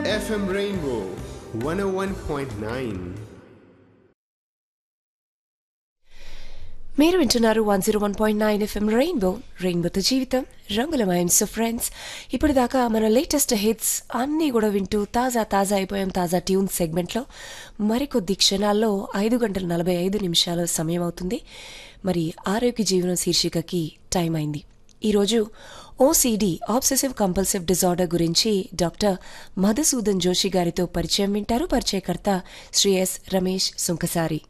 FM Rainbow 101.9. మీరు వింటున్నారు one zero one point nine FM rainbow రెయిన్బోతో జీవితం రంగులమయం సో ఫ్రెండ్స్ ఇప్పుడు దాకా మన లేటెస్ట్ హిట్స్ అన్నీ కూడా వింటూ తాజా తాజా అయిపోయాం తాజా ట్యూన్ సెగ్మెంట్లో మరికొద్ది క్షణాల్లో ఐదు గంటల నలభై ఐదు నిమిషాల సమయం అవుతుంది మరి ఆరోగ్య జీవనం శీర్షికకి టైం అయింది ఈరోజు ఓసీడీ ఆబ్సెసివ్ కంపల్సివ్ డిజార్డర్ గురించి డాక్టర్ మధుసూదన్ జోషి గారితో పరిచయం వింటారు పరిచయకర్త శ్రీ ఎస్ రమేష్ సుంకసారి